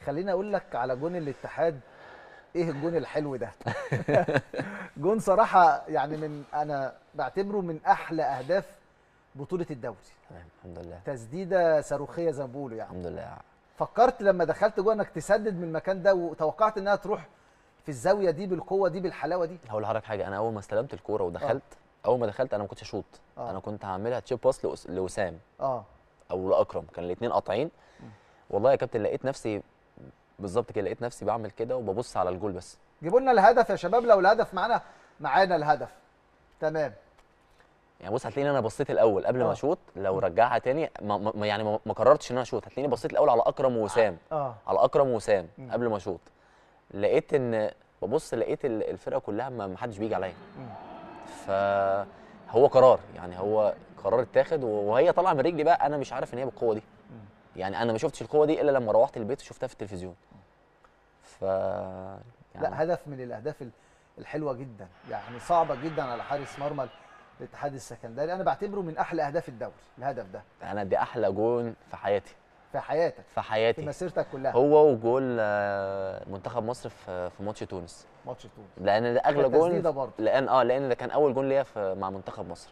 خليني اقول لك على جون الاتحاد ايه الجون الحلو ده جون صراحه يعني من انا بعتبره من احلى اهداف بطوله الدوري تمام الحمد لله تسديده صاروخيه زي ما بيقولوا يعني الحمد لله فكرت لما دخلت جوه انك تسدد من المكان ده وتوقعت انها تروح في الزاويه دي بالقوه دي بالحلاوه دي هقول لحضرتك حاجه انا اول ما استلمت الكوره ودخلت اول ما دخلت انا ما كنتش اشوط آه. انا كنت هعملها تشيب باس لأس- لوسام اه او لاكرم كان الاثنين قاطعين والله يا كابتن لقيت نفسي بالظبط كده لقيت نفسي بعمل كده وببص على الجول بس جيبوا لنا الهدف يا شباب لو الهدف معانا معانا الهدف تمام يعني بص هتلاقيني انا بصيت الاول قبل آه. ما اشوط لو رجعها تاني ما ما- يعني ما ما قررتش ان انا اشوط هتلاقيني بصيت الاول على اكرم ووسام اه على اكرم ووسام مم. قبل ما اشوط لقيت ان ببص لقيت ال- الفرقه كلها ما ما حدش بيجي عليا مم. فهو قرار يعني هو قرار اتاخد وهي طالعه من رجلي بقى انا مش عارف ان هي بالقوه دي يعني انا ما شفتش القوه دي الا لما روحت البيت وشفتها في التلفزيون ف يعني لا هدف من الاهداف ال- الحلوه جدا يعني صعبه جدا على حارس مرمى الاتحاد السكندري انا بعتبره من احلى اهداف الدوري الهدف ده انا دي احلى جون في حياتي في حياتك في في حياتي مسيرتك كلها هو وجول آه، منتخب مصر في في ماتش تونس ماتش تونس لان ده اغلى كانت جول تسديدة برضه. لان اه لان ده كان اول جول ليا في- مع منتخب مصر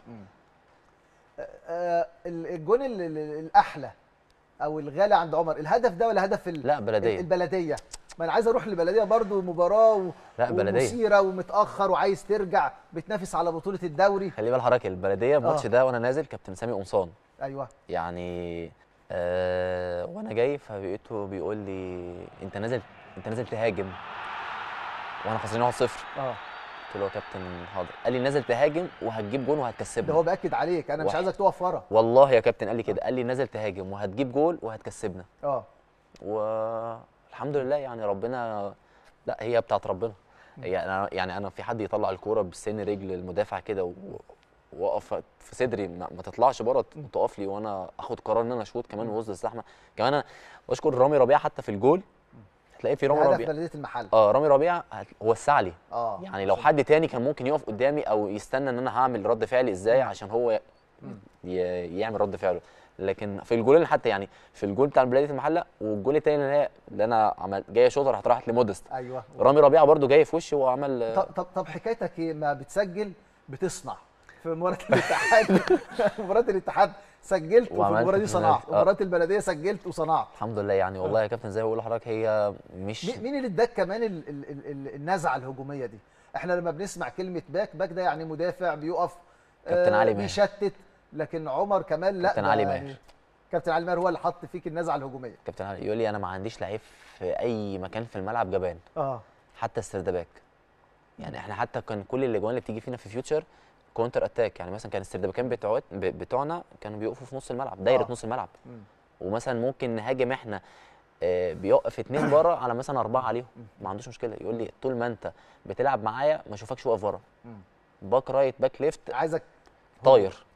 آه، ال- الجون ال- ال- الاحلى او الغالي عند عمر الهدف ده ولا هدف ال- لا بلديه البلديه ما انا عايز اروح للبلديه برضو مباراه و... لا، بلدية. ومثيره ومتاخر وعايز ترجع بتنافس على بطوله الدوري خلي بال حضرتك البلديه الماتش آه. ده وانا نازل كابتن سامي قمصان ايوه يعني آه وانا جاي فبقيته بيقول لي انت نازل انت نازل تهاجم وانا خسرانين 1-0 اه قلت له يا كابتن حاضر قال لي نازل تهاجم وهجيب جون ده وهتكسبنا هو باكد عليك انا مش واحد. عايزك تقف ورا والله يا كابتن قال لي كده قال لي نازل تهاجم وهتجيب جول وهتكسبنا اه والحمد لله يعني ربنا لا هي بتاعت ربنا يعني انا يعني انا في حد يطلع الكوره بسن رجل المدافع كده و- واقف في صدري ما, ما تطلعش بره تقف لي وانا اخد قرار ان انا اشوط كمان وسط الزحمه كمان انا بشكر رامي ربيعه حتى في الجول هتلاقي في رامي هدف ربيعه بلديه المحل اه رامي ربيعه هت- هو وسع لي اه يعني لو حد تاني كان ممكن يقف قدامي او يستنى ان انا هعمل رد فعل ازاي عشان هو ي- يعمل رد فعله لكن في الجولين حتى يعني في الجول بتاع بلديه المحله والجول التاني اللي هي اللي انا عمل جاي شوطه راحت راحت لمودست ايوه رامي ربيعه برده جاي في وشي وعمل طب طب طب حكايتك ايه ما بتسجل بتصنع في مباراه الاتحاد مباراه الاتحاد سجلت وفي وعملت المباراه دي في صنعت النهاية. آه. مباراه البلديه سجلت وصنعت الحمد لله يعني والله يا كابتن زي ما بقول لحضرتك هي مش مين مين اللي اداك كمان ال- ال- ال- ال- النزعه الهجوميه دي احنا لما بنسمع كلمه باك باك ده يعني مدافع بيقف كابتن علي ماهر. بيشتت لكن عمر كمال لا كابتن ده علي يعني ماهر. كابتن علي ماهر هو اللي حط فيك النزعه الهجوميه كابتن علي يقول لي انا ما عنديش لعيب في اي مكان في الملعب جبان اه حتى السردباك يعني احنا حتى كان كل الاجوان اللي بتيجي فينا في فيوتشر كونتر اتاك يعني مثلا كان السردباكين بتوعت ب- بتوعنا كانوا بيقفوا في نص الملعب دايره آه. نص الملعب مم. ومثلا ممكن نهاجم احنا آه، بيوقف اتنين بره على مثلا اربعه عليهم ما عندوش مشكله يقول لي طول ما انت بتلعب معايا ما اشوفكش واقف ورا مم. باك رايت باك ليفت عايزك طاير